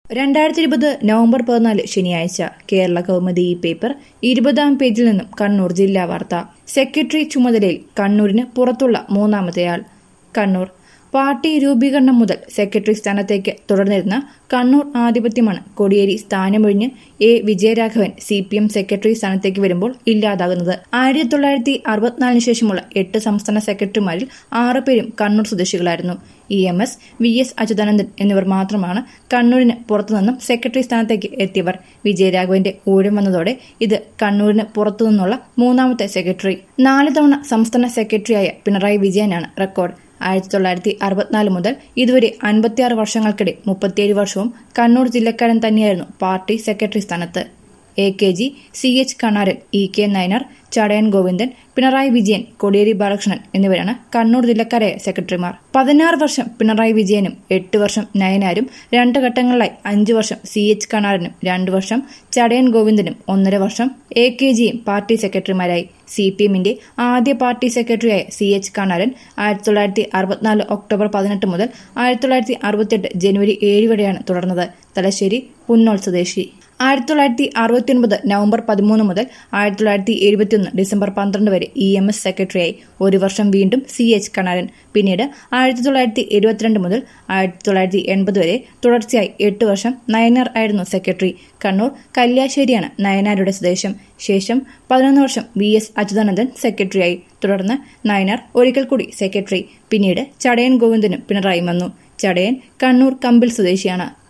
രണ്ടായിരത്തി ഇരുപത് നവംബർ പതിനാല് ശനിയാഴ്ച കേരള കൗമുദി ഈ പേപ്പർ ഇരുപതാം പേജിൽ നിന്നും കണ്ണൂർ ജില്ലാ വാർത്ത സെക്രട്ടറി ചുമതലയിൽ കണ്ണൂരിന് പുറത്തുള്ള മൂന്നാമത്തെയാൾ കണ്ണൂർ പാർട്ടി രൂപീകരണം മുതൽ സെക്രട്ടറി സ്ഥാനത്തേക്ക് തുടർന്നിരുന്ന കണ്ണൂർ ആധിപത്യമാണ് കോടിയേരി സ്ഥാനമൊഴിഞ്ഞ് A Vijayaraghavan C P M secretary സ്ഥാനത്തേക്ക് വരുമ്പോൾ ഇല്ലാതാകുന്നത് ആയിരത്തി തൊള്ളായിരത്തി അറുപത്തിനാലിന് ശേഷമുള്ള എട്ട് സംസ്ഥാന സെക്രട്ടറിമാരിൽ ആറ് പേരും കണ്ണൂർ സ്വദേശികളായിരുന്നു E M S V S Achuthanandan എന്നിവർ മാത്രമാണ് കണ്ണൂരിന് പുറത്തുനിന്നും സെക്രട്ടറി സ്ഥാനത്തേക്ക് എത്തിയവർ വിജയരാഘവന്റെ ഊഴം വന്നതോടെ ഇത് കണ്ണൂരിന് പുറത്തുനിന്നുള്ള മൂന്നാമത്തെ സെക്രട്ടറി നാല് തവണ സംസ്ഥാന സെക്രട്ടറിയായ പിണറായി വിജയനാണ് റെക്കോർഡ് ആയിരത്തി തൊള്ളായിരത്തി അറുപത്തിനാല് മുതൽ ഇതുവരെ അൻപത്തിയാറ് വർഷങ്ങൾക്കിടെ മുപ്പത്തിയേഴ് വർഷവും കണ്ണൂർ ജില്ലക്കാരൻ തന്നെയായിരുന്നു പാർട്ടി സെക്രട്ടറി സ്ഥാനത്ത് A K G C H Kanaran E K Nayanar Chadayan Govindan Pinarayi Vijayan Kodiyeri Balakrishnan എന്നിവരാണ് കണ്ണൂർ ജില്ലക്കാരായ സെക്രട്ടറിമാർ പതിനാറ് വർഷം പിണറായി വിജയനും എട്ട് വർഷം നയനാരും രണ്ട് ഘട്ടങ്ങളിലായി അഞ്ചു വർഷം സി എച്ച് കണാരനും രണ്ടു വർഷം ചടയൻ ഗോവിന്ദനും ഒന്നര വർഷം എ കെ ജിയും പാർട്ടി സെക്രട്ടറിമാരായി സി പി എമ്മിന്റെ ആദ്യ പാർട്ടി സെക്രട്ടറിയായ സി എച്ച് കണാരൻ ആയിരത്തി തൊള്ളായിരത്തി അറുപത്തിനാല് ഒക്ടോബർ പതിനെട്ട് മുതൽ ആയിരത്തി തൊള്ളായിരത്തി അറുപത്തിയെട്ട് ജനുവരി ഏഴ് വരെയാണ് തുടർന്നത് തലശ്ശേരി പുന്നോൾ സ്വദേശി ആയിരത്തി തൊള്ളായിരത്തി അറുപത്തിയൊൻപത് നവംബർ പതിമൂന്ന് മുതൽ ആയിരത്തി തൊള്ളായിരത്തി എഴുപത്തിയൊന്ന് ഡിസംബർ പന്ത്രണ്ട് വരെ ഇ എം എസ് സെക്രട്ടറിയായി ഒരു വർഷം വീണ്ടും സി എച്ച് കണാരൻ പിന്നീട് ആയിരത്തി തൊള്ളായിരത്തി എഴുപത്തിരണ്ട് മുതൽ ആയിരത്തി തൊള്ളായിരത്തി എൺപത് വരെ തുടർച്ചയായി എട്ട് വർഷം നയനാർ ആയിരുന്നു സെക്രട്ടറി കണ്ണൂർ കല്യാശ്ശേരിയാണ് നയനാരുടെ സ്വദേശം ശേഷം പതിനൊന്ന് വർഷം വി എസ് അച്യുതാനന്ദൻ സെക്രട്ടറിയായി തുടർന്ന് നയനാർ ഒരിക്കൽ കൂടി സെക്രട്ടറി പിന്നീട് ചടയൻ ഗോവിന്ദനും പിണറായി വന്നു ചടയൻ കണ്ണൂർ കമ്പിൽ സ്വദേശിയാണ്